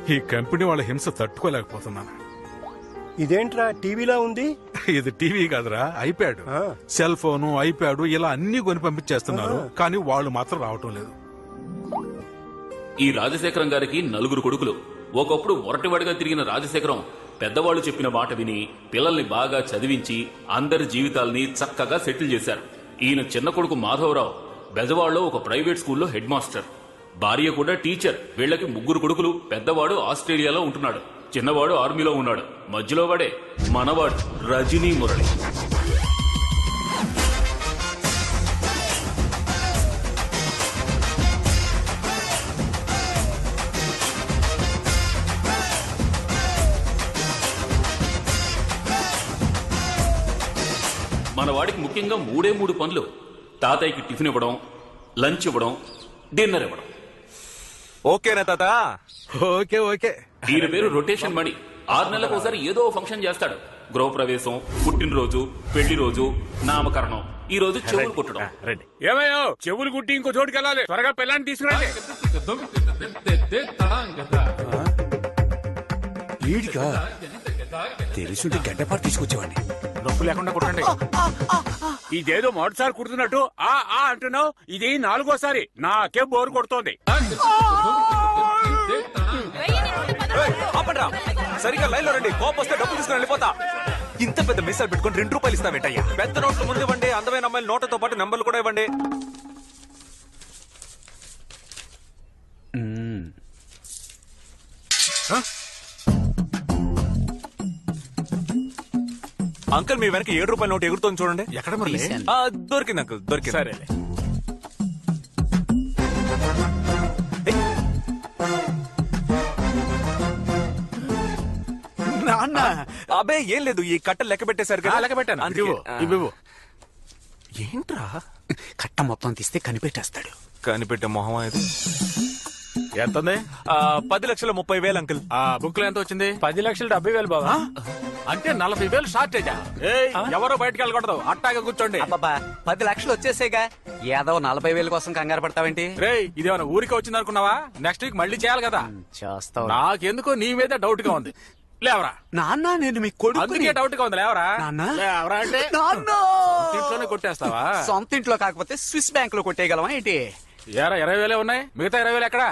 ఈ కంపెనీ వాళ్ళ హింస తట్టుకోలేకపోతున్నాను ఇదేంట్రా టీవీలా ఉంది ఇది టీవీ కాదురా ఐప్యాడ్ సెల్ ఫోను ఐప్యాడ్ ఇలా అన్ని కొని పంపించేస్తున్నారు కానీ వాళ్ళు మాత్రం రావటం లేదు ఈ రాజశేఖరం గారికి నలుగురు కొడుకులు ఒకప్పుడు మొరటివాడిగా తిరిగిన రాజశేఖరం పెద్దవాళ్ళు చెప్పిన మాట విని పిల్లల్ని బాగా చదివించి అందరి జీవితాల్ని చక్కగా సెటిల్ చేశారు ఈయన చిన్న కొడుకు మాధవరావు బెజవాడలో ఒక ప్రైవేట్ స్కూల్లో హెడ్ మాస్టర్ భార్య కూడా టీచర్ వీళ్ళకి ముగ్గురు కొడుకులు పెద్దవాడు ఆస్ట్రేలియాలో ఉంటున్నాడు చిన్నవాడు ఆర్మీలో ఉన్నాడు మధ్యలో వాడే మనవాడు రజనీ మురళి మన వాడికి ముఖ్యంగా మూడే మూడు పనులు తాతయ్యకి టిఫిన్ ఇవ్వడం లంచ్ ఇవ్వడం డిన్నర్ ఇవ్వడం ఓకేనా తాత ఓకే ఓకే ఈయన పేరు రొటేషన్ మణి ఆరు నెలలకు ఒకసారి ఏదో ఓ ఫంక్షన్ చేస్తాడు గృహప్రవేశం పుట్టినరోజు పెళ్లి రోజు నామకరణం ఈ రోజు చెవులు కుట్టడం రండి ఏమయ్యో చెవులు కుట్టి ఇంకో చోటుకి వెళ్ళాలి త్వరగా పిల్లాన్ని తీసుకురండి వీడిగా తెలుసుంటే గడ్డపాటు తీసుకొచ్చేవాడిని నొప్పి లేకుండా కుట్టండి ఇదేదో మొదటిసారి కుడుతున్నట్టు ఆ ఆ అంటున్నావు ఇది నాలుగోసారి నాకే బోరు కొడుతోంది ఆపండ్రా సరిగా లైన్ లో రండి కోపం వస్తే డబ్బులు తీసుకుని వెళ్ళిపోతా ఇంత పెద్ద మిస్సాలు పెట్టుకొని రెండు రూపాయలు ఇస్తావేంటయ్యా పెద్ద నోట్లు ముందు ఇవ్వండి అందమైన అమ్మాయిల నోట్లతో పాటు నెంబర్లు కూడా ఇవ్వండి అంకుల్ మీ వెనక ఏడు రూపాయల నోట్ ఎగురుతోంది చూడండి ఎక్కడ మురళి ఆ, దొరికింది అంకుల్ దొరికింది సరేలే నాన్న అబే ఏం లేదు ఈ కట్టలు లెక్క పెట్టేశారు కదా లెక్క పెట్టాను అందుకే. ఇవ్వు, ఆ. ఇవ్వు. ఏంట్రా కట్ట మొత్తం తీస్తే కనిపెట్టేస్తాడు కనిపెట్టే మొహం ఇది ఎంత ఉంది ఆ, పది లక్షల ముప్పై వేలు అంకుల్ ఆ బుక్ లో ఎంత వచ్చింది పది లక్షలు డెబ్బై వేలు బాబా అంటే నలభై వేలు షార్టేజా ఏయ్ ఎవరు బయటకు వెళ్ళకూడదు అట్టాగా కూర్చోండి అబ్బబ్బా పది లక్షలు వచ్చేసేగా ఏదో నలభై వేల కోసం కంగారు పడతావేంటి రేయ్ ఇదేమైనా ఊరికి వచ్చింది అనుకున్నావా నెక్స్ట్ వీక్ మళ్ళీ చేయాలి కదా చేస్తావు నాకెందుకో నీ మీద డౌట్ గా ఉంది లేవరా నాన్న నేను మీ కొడుకు అందుకే డౌట్ గా ఉంది లేవరా నాన్న? లేవరా అంటే నాన్న ఇంట్లోనే కొట్టేస్తావా సొంత ఇంట్లో కాకపోతే స్విస్ బ్యాంక్ లో కొట్టేయగలమా ఏంటి ఏరా ఇరవై వేలే ఉన్నాయి మిగతా ఇరవై వేలు ఎక్కడా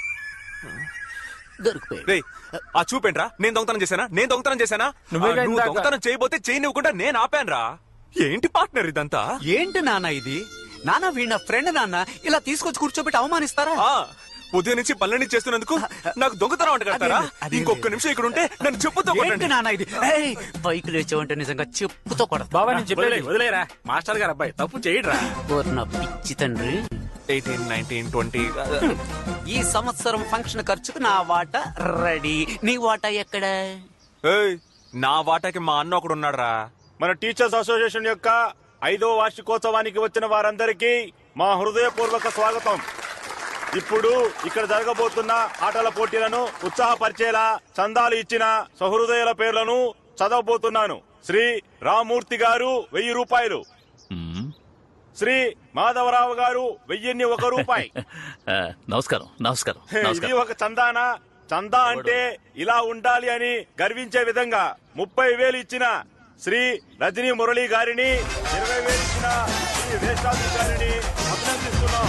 దొరికిపోయి రేయ్ ఆ చూపేంట్రా నేను దొంగతనం చేశానా నేను దొంగతనం చేశానా నువ్వేగా ఆ, నువ్వు ఇందాక- దొంగతనం చేయబోతే చేయనివ్వకుండా నేను ఆపానురా ఏంటి పార్ట్నర్ ఇదంతా ఏంటి నాన్న ఇది నాన్న వీణ ఫ్రెండ్ నాన్న ఇలా తీసుకొచ్చి కూర్చోబెట్టి అవమానిస్తారా ఆ ఉదయం నుంచి పనులన్నీ చేస్తున్నందుకు నాకు దొంగతనం అంట కడతారా అదేం- అదేం ఇంకొక లేదు. నిమిషం ఇక్కడ ఉంటే నన్ను చెప్పుతో ఏంటి కొట్టండి నాన్న ఇది ఏయ్, పైకి లేచావంటే నిజంగా చెప్పుతో కొడతా బాబా నేను వదిలే చెప్పేది వదిలేరా మాస్టర్ గారు అబ్బాయి తప్పు చేయడరా ఓర్న పిచ్చి తండ్రి ఎయిటీన్ నైన్టీన్ ట్వంటీ ఈ సంవత్సరం ఫంక్షన్ ఖర్చుకు నా వాటా రెడీ నీ వాటా ఎక్కడ నా వాటాకి మా అన్న ఒకడు ఉన్నాడురా మన టీచర్స్ అసోసియేషన్ యొక్క ఐదో వార్షికోత్సవానికి వచ్చిన వారందరికీ మా హృదయపూర్వక స్వాగతం ఇప్పుడు ఇక్కడ జరగబోతున్న ఆటల పోటీలను ఉత్సాహపరిచేలా చందాలు ఇచ్చిన సహృదయుల పేర్లను చదవబోతున్నాను శ్రీ రామూర్తి గారు వెయ్యి రూపాయలు శ్రీ మాధవరావు గారు వెయ్యిన్ని ఒక రూపాయి ఆ, నమస్కారం నమస్కారం ఇది నమస్కారం ఒక చందానా చందా అంటే ఇలా ఉండాలి అని గర్వించే విధంగా ముప్పై వేలు ఇచ్చిన శ్రీ రజనీ మురళి గారిని ఇరవై వేలు ఇచ్చిన శ్రీ వేషాది గారిని అభినందిస్తున్నాం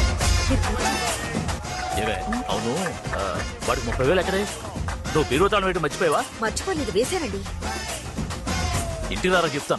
ఏవే, అవును ఆ, వాడికి ముప్పై వేలు ఎక్కడే నువ్వు బీరో తాళం వేయడం మర్చిపోయావా మర్చిపోలేదు వేశానండి ఇంటికి రారా చెప్తాను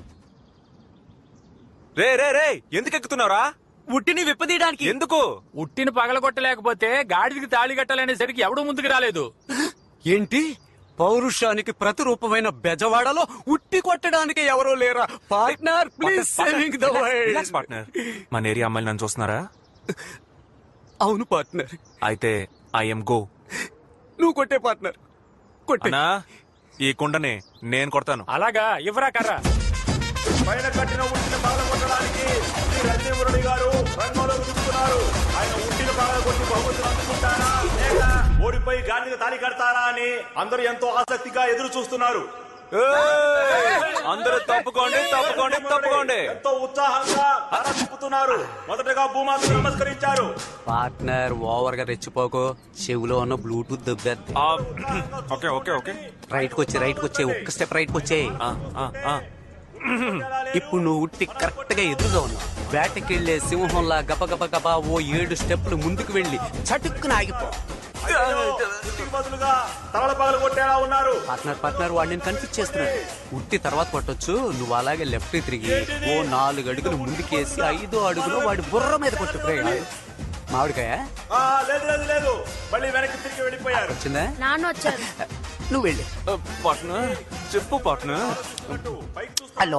రే రే రే ఎందుకు ఎక్కుతున్నావురా ఉట్టిని విప్పదీయడానికి ఎందుకు ఉట్టిని పగలగొట్టలేకపోతే గాడిదికి తాళి కట్టాలనేసరికి ఎవడు ముందుకు రాలేదు ఏంటి పౌరుషానికి ప్రతిరూపమైన బెజవాడలో ఉట్టి కొట్టడానికి ఎవరూ లేరా partner please saving the relax partner మన ఏరియా అమ్మాయిలు నన్ను చూస్తున్నారా అవును పార్ట్నర్ అయితే ఐఎమ్ గో నువ్వు కొట్టే పార్ట్నర్ కొట్టే అన్నా ఈ కుండని నేను కొడతాను అలాగా ఇవ్వరా కర్రా పైన కట్టిన ఉట్టిని పగలగొట్టడానికి శ్రీ రజనీ మురళి గారు రంగంలో దిగుతున్నారు ఆయన ఉట్టిని పగలగొట్టి బహుమతులు అందుకుంటారా లేక ఓడిపోయి గాలికి తాళి కడతారా అని అందరూ ఎంతో ఆసక్తిగా ఎదురు చూస్తున్నారు ఏయ్! అందరూ తప్పుకోండి తప్పుకోండి తప్పుకోండి ఎంతో ఉత్సాహంగా తల తిప్పుతున్నారు మొదటగా భూమాతకు నమస్కరించారు పార్ట్నర్ ఓవర్ గా రెచ్చిపోకు చెవిలో ఉన్న బ్లూటూత్ దెబ్బేద్ది ఆ, ఓకే ఓకే ఓకే రైట్ కి వచ్చి రైట్ కి వచ్చే ఒక్క స్టెప్ రైట్ కి వచ్చే ఆ, ఆ, ఆ. ఇప్పుడు నువ్వు ఉట్టి కరెక్ట్ గా ఎదురుగా ఉన్నావు వేటకి వెళ్లే సింహంలా గప గప గప ఓ ఏడు స్టెప్లు ముందుకు వెళ్ళి చటుక్కున ఆగిపో ఇంటికి బదులుగా తలల పగలు కొట్టేలా ఉన్నారు పార్ట్నర్ పార్ట్నర్ వాడిని కన్ఫ్యూజ్ చేస్తున్నాడు ఉట్టి తర్వాత కొట్టొచ్చు నువ్వు అలాగే లెఫ్ట్ తిరిగి ఓ నాలుగు అడుగులు ముందుకేసి ఐదో అడుగులో వాడి బుర్ర మీద కొట్టు ప్రేమ మామిడికాయ ఆ, లేదు లేదు లేదు మళ్ళీ వెనక్కి తిరిగి వెళ్ళిపోయారు వచ్చిందా నాన్న వచ్చారు నువ్వు వెళ్ళి ఆ, పార్ట్నర్ చెప్పు పార్ట్నర్ హలో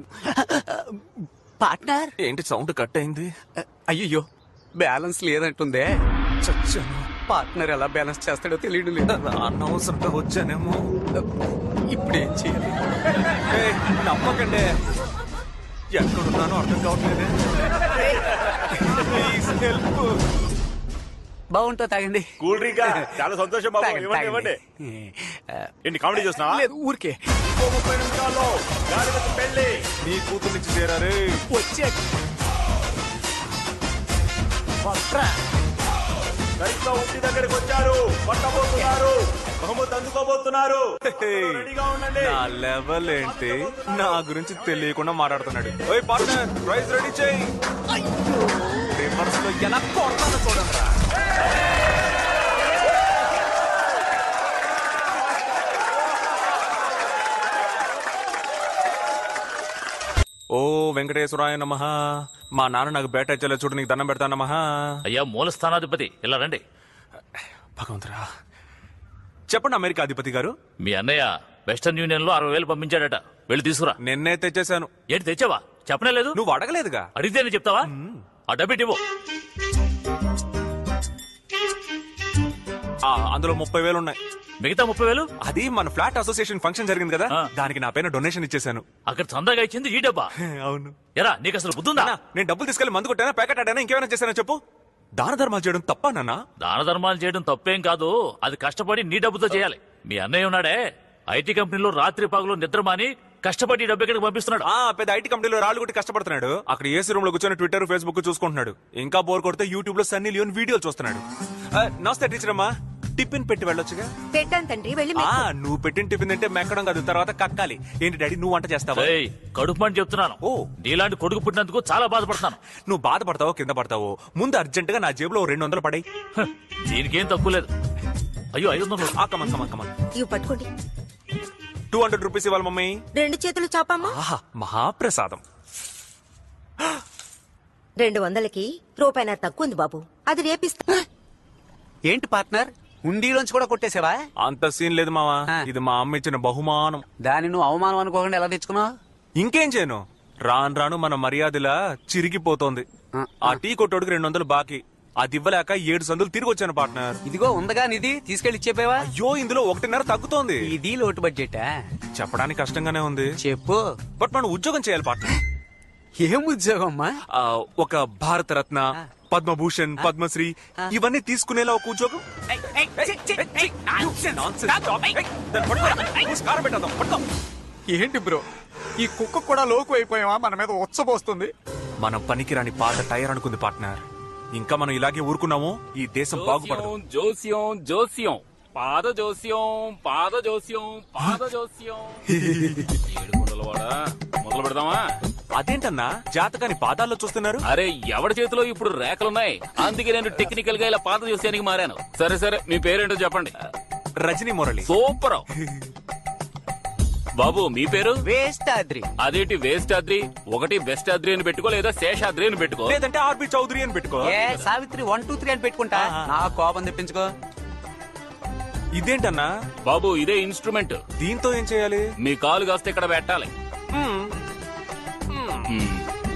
పార్ట్నర్ ఏంటి సౌండ్ కట్ అయింది అయ్యో బ్యాలెన్స్ లేదంటుందే చచ్చాను పార్ట్నర్ ఎలా బ్యాలెన్స్ చేస్తాడో తెలియడం లేదు అనవసరంగా వచ్చానేమో ఇప్పుడు ఏం చేయాలి ఏయ్, నమ్మకండి ఎక్కడున్నానో అర్థం కావట్లేదే ప్లీజ్ హెల్ప్ బాగుంటా తాగండి కూల్ డ్రింక్ చాలా సంతోషం బాబు తాగండి, ఇవ్వండి ఇవ్వండి తాగండి. ఆ, ఏంటి కామెడీ చూస్తున్నావా లేదు ఊరికే ఇంకో ముప్పై నిమిషాల్లో గాడిదకు పెళ్లి నీ కూతురు నుంచి చేరారే వచ్చే సరిగ్గా ఇంటి దగ్గరికి వచ్చారు పట్టబోతున్నారు బహుమతి అందుకోబోతున్నారు రెడీగా ఉండండి నా లెవెల్ ఏంటి నా గురించి తెలియకుండా మాట్లాడుతున్నాడు ఓయ్ పార్ట్నర్ ప్రైజ్ రెడీ చేయి రివర్స్ లో ఎలా కొడతానో చూడండి రా ఓ వెంకటేశ్వరాయ నమ మా నాన్న నాకు బేట ఇచ్చలే చూడు నీకు దండం పెడతా నమ అయ్యా మూల స్థానాధిపతి ఇలా రండి భగవంతురా చెప్పండి అమెరికా అధిపతి గారు మీ అన్నయ్య వెస్టర్న్ యూనియన్ లో అరవై వేలు పంపించాడట వెళ్ళి తీసుకురా నిన్నే తెచ్చేశాను ఏంటి తెచ్చావా చెప్పనే లేదు నువ్వు అడగలేదుగా అడిగితేనే చెప్తావా ఆ డబ్బిట్ ఇవ్వు ఆ, అందులో ముప్పై వేలు ఉన్నాయి మిగతా ముప్పై వేలు అది మన ఫ్లాట్ అసోసియేషన్ ఫంక్షన్ జరిగింది కదా ఆ. దానికి నా పైన డొనేషన్ ఇచ్చేశాను అక్కడ చందాగా ఇచ్చింది ఈ డబ్బా అవును ఎరా నీకు అసలు బుద్ధుందా అన్నా, నేను డబ్బులు తీసుకెళ్లి మందు కొట్టానా ప్యాకెట్ ఆడానా ఇంకేమైనా చేశానా చెప్పు దాన ధర్మాలు చేయడం తప్ప నాన్న దాన ధర్మాలు చేయడం తప్పేం కాదు అది కష్టపడి నీ డబ్బుతో చేయాలి మీ అన్నయ్య ఉన్నాడే ఐటీ కంపెనీలో రాత్రి పగలు నిద్ర మాని కష్టపడి ఈ డబ్బు ఇక్కడికి పంపిస్తున్నాడు ఆ పెద్ద ఐటీ కంపెనీలో రాళ్ళు కొట్టి కష్టపడుతున్నాడు అక్కడ ఏసీ రూమ్ లో కూర్చొని ట్విట్టర్ ఫేస్బుక్ చూసుకుంటున్నాడు ఇంకా బోర్ కొడితే యూట్యూబ్ లో సన్నీ లియోన్ వీడియోలు చూస్తున్నాడు ఆ, నమస్తే టీచర్ అమ్మా టిఫిన్ పెట్టి వెళ్ళొచ్చుగా పెట్టాను తండ్రి వెళ్ళి ఆ నువ్వు పెట్టిన టిఫిన్ అంటే మెక్కడం కాదు తర్వాత కక్కాలి ఏంటి డాడీ నువ్వు వంట చేస్తావా ఏయ్, కడుపు మంట చెప్తున్నాను ఓ. నీలాంటి కొడుకు పుట్టినందుకు చాలా బాధపడుతున్నాను నువ్వు బాధపడతావో కింద పడతావో ముందు అర్జెంట్ గా నా జేబులో ఓ రెండు వందలు పడాయి హ, దీనికేం తక్కువ లేదు అయ్యో ఐదు వందలు ఆ కమన్ కమన్ కమన్ ఇవి పట్టుకోండి టూ హండ్రెడ్ రూపీస్ ఇవ్వాలి మమ్మీ రెండు చేతులు చాపమ్మా ఆహా మహాప్రసాదం రెండు వందలకి రూపాయిన తక్కువ ఉంది బాబు అది రేపిస్తా ఏంటి పార్ట్నర్ హుండీలోంచి కూడా కొట్టేసావా అంత సీన్ లేదు మావా ఆ. ఇది మా అమ్మ ఇచ్చిన బహుమానం దాన్ని నువ్వు అవమానం అనుకోకుండా ఎలా తెచ్చుకున్నావు ఇంకేం చేయను రాను రాను మన మర్యాదలా చిరిగిపోతోంది ఆ, ఆ టీ కొట్టోడికి రెండు వందలు బాకీ అది ఇవ్వలేక ఏడు సందులు తిరిగి వచ్చాను పార్ట్నర్ ఇదిగో ఉందగా నిధి తీసుకెళ్లి ఇచ్చేపోయావా అయ్యో ఇందులో ఒకటిన్నర తగ్గుతోంది ఇది లోటు బడ్జెటా చెప్పడానికి కష్టంగానే ఉంది చెప్పు బట్ మనం ఉద్యోగం చేయాలి పార్ట్నర్ ఏం ఉద్యోగం అమ్మా ఆ, ఒక భారత రత్న పద్మభూషణ్ పద్మశ్రీ ఇవన్నీ తీసుకునేలా ఒక ఉద్యోగం Nonsense. Stop. ఏయ్, దాన్ని పట్టుకో. మూసి కారం పెట్టేద్దాం. పట్టుకో. ఏంటి బ్రో ఈ కుక్క కూడా లోకు అయిపోయావా మన మీద ఉచ్చబోస్తుంది మనం పనికిరాని పాత టైర్ అనుకుంది పార్ట్నర్ ఇంకా మనం ఇలాగే ఊరుకున్నాము ఈ దేశం బాగుపడదు జోస్యం జోస్యం పాద జోస్యం పాద జోస్యం పాద జోస్యం ఏడుకొండలవాడా మొదలు పెడదామా అదేంటన్నా జాతకాన్ని పాదాల్లో చూస్తున్నారు అరే ఎవడి చేతిలో ఇప్పుడు రేఖలున్నాయి అందుకే నేను టెక్నికల్ గా ఇలా పాద జోస్యానికి మారాను సరే సరే మీ పేరేంటో చెప్పండి రజనీ మురళి సూపర్ బాబు మీ పేరు వేస్తాద్రి అదేంటి వేస్ట్ అద్రి ఒకటి వెస్ట్ అద్రి అని పెట్టుకో లేదా శేషాద్రి అని పెట్టుకో లేదంటే ఆర్బి చౌదరి అని పెట్టుకో ఏ సావిత్రి వన్ టూ త్రీ అని పెట్టుకుంటా నా కోపం తెప్పించుకో ఇదేంటన్నా బాబు ఇదే ఇన్స్ట్రుమెంట్ దీంతో ఏం చేయాలి మీ కాలు కాస్త ఇక్కడ పెట్టాలి హ్మ్. మ్మ్.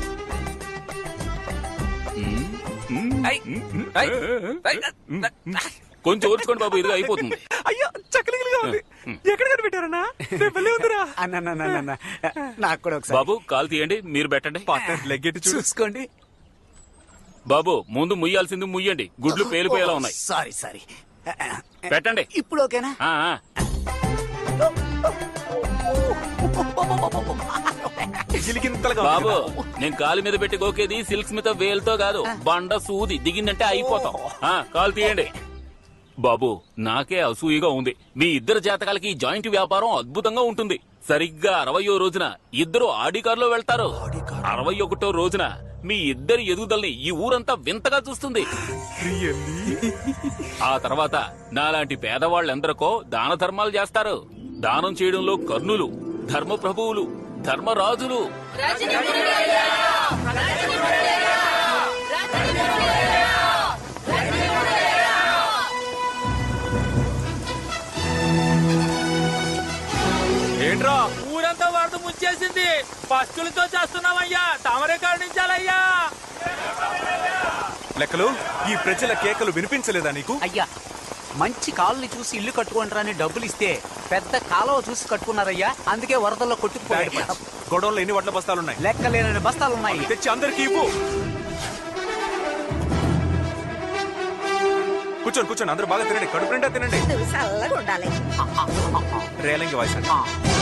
ఐ, ఐ, ఐ, కొంచెం ఓర్చుకోండి బాబు ఇదిగా అయిపోతుంది అయ్యో చక్కలిగా ఉంది ఎక్కడ కనిపెట్టారన్నా రేపు వెళ్ళి ఉందిరా అన్న నాకు కూడా ఒకసారి బాబు కాలు తీయండి మీరు పెట్టండి పార్ట్నర్ లెగ్గెట్టి చూడు చూసుకోండి బాబు ముందు ముయ్యాల్సింది ముయ్యండి గుడ్లు పేలిపోయేలా ఉన్నాయి సారీ సారీ పెట్టండి ఇప్పుడు ఓకేనా ఆ, ఆ. గిలిగింతలుగా ఉంది బాబు కదా. నేను కాలు మీద పెట్టి గోకేది సిల్క్ స్మిత వేలుతో కాదు బండ సూది దిగిందంటే అయిపోతాం ఆ, కాలు తీయండి బాబు నాకే అసూయగా ఉంది మీ ఇద్దరు జాతకాలకి ఈ జాయింట్ వ్యాపారం అద్భుతంగా ఉంటుంది సరిగ్గా అరవయో రోజున ఇద్దరు ఆడి కారులో వెళ్తారు అరవై ఒకటో రోజున మీ ఇద్దరి ఎదుగుదలని ఈ ఊరంతా వింతగా చూస్తుంది ఆ తర్వాత నాలాంటి పేదవాళ్ళెందరికో దాన ధర్మాలు చేస్తారు దానం చేయడంలో కర్ణులు ధర్మ ప్రభువులు ధర్మరాజులు ఏంట్రా ఊరంతా వరద ముంచేసింది పస్తులతో చేస్తున్నామయ్యా తమరే కరుణించాలయ్యా లెక్కలు ఈ ప్రజల కేకలు వినిపించలేదా నీకు అయ్యా మంచి కాలనీ చూసి ఇల్లు కట్టుకుంటారని డబ్బులు ఇస్తే పెద్ద కాలువ చూసి కట్టుకున్నారయ్యా అందుకే వరదల్లో కొట్టుకుపోయాడు గొడవల్లో ఎన్ని వడ్ల బస్తాలున్నాయి లెక్కలేనని బస్తాలు ఉన్నాయి తెచ్చి అందరికి ఇవ్వు కూర్చోండి కూర్చోండి అందరూ బాగా తినండి కడుపు నిండా తినండి నువ్వు చల్లగా ఉండాలి రేలంగి వాయిస్ అండి ఆ,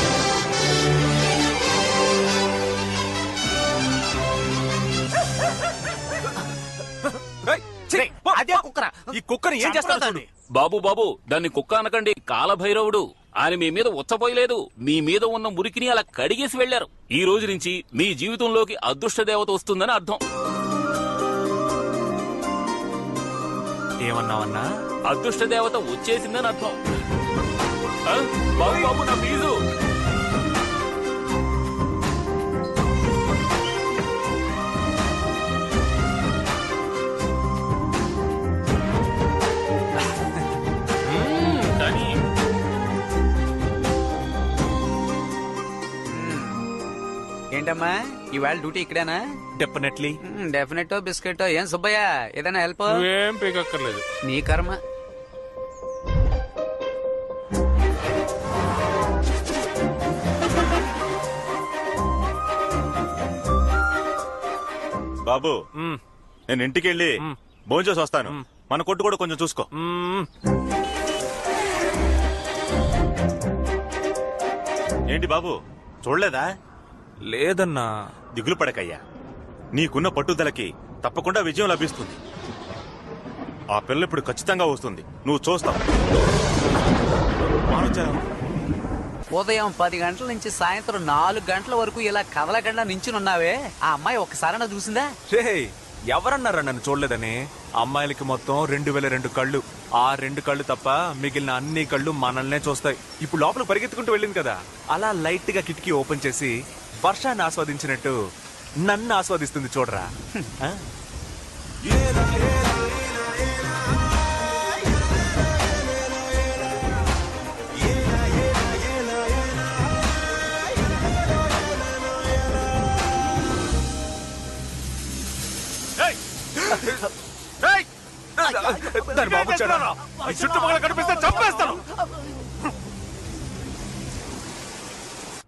ఏయ్, ఛీ, పో, అదే పో. కుక్కరా ఈ కుక్కని ఏం చేస్తాడు చూడు. బాబు బాబు దాన్ని కుక్క అనకండి కాలభైరవుడు ఆయన మీ మీద ఉచ్చపోయలేదు మీ మీద ఉన్న మురికిని అలా కడిగేసి వెళ్లారు ఈ రోజు నుంచి మీ జీవితంలోకి అదృష్ట దేవత వస్తుందని అర్థం ఏమన్నావన్నా అదృష్ట దేవత వచ్చేసిందని అర్థం ఆ? బాబు బాబు నా ఫీజు మ్మ్, కానీ ఏంటమ్మా ఈవేళ డ్యూటీ ఇక్కడేనా డెఫినెట్లీ డెఫినెట్ బిస్కెట్ ఏం సుబ్బయ్య ఏదైనా హెల్ప్ నువ్వేం పీకక్కర్లేదు నీ కర్మ బాబు నేను ఇంటికి వెళ్ళి భోంచేసి వస్తాను మన కొట్టు కూడా కొంచెం చూసుకో ఏంటి బాబు చూడలేదా లేదన్నా దిగులు పడకయ్యా నీకున్న పట్టుదలకి తప్పకుండా విజయం లభిస్తుంది ఆ పిల్ల ఇప్పుడు ఖచ్చితంగా వస్తుంది నువ్వు చూస్తావు మానవచారం. ఉదయం పది గంటల నుంచి సాయంత్రం నాలుగు గంటల వరకు ఇలా కదలకుండా నించునున్నావే ఆ అమ్మాయి ఒక్కసారైనా చూసిందా రే ఎవరన్నారా నన్ను చూడలేదని అమ్మాయిలకి మొత్తం రెండు వేల రెండు కళ్ళు ఆ రెండు కళ్ళు తప్ప మిగిలిన అన్ని కళ్ళు మనల్నే చూస్తాయి ఇప్పుడు లోపల పరిగెత్తుకుంటూ వెళ్ళింది కదా అలా లైట్ గా కిటికీ ఓపెన్ చేసి వర్షాన్ని ఆస్వాదించినట్టు నన్ను ఆస్వాదిస్తుంది చూడరా ఆ? దాని బాబు వచ్చాడా? ఈ చుట్టుపక్కల కనిపిస్తే చంపేస్తాను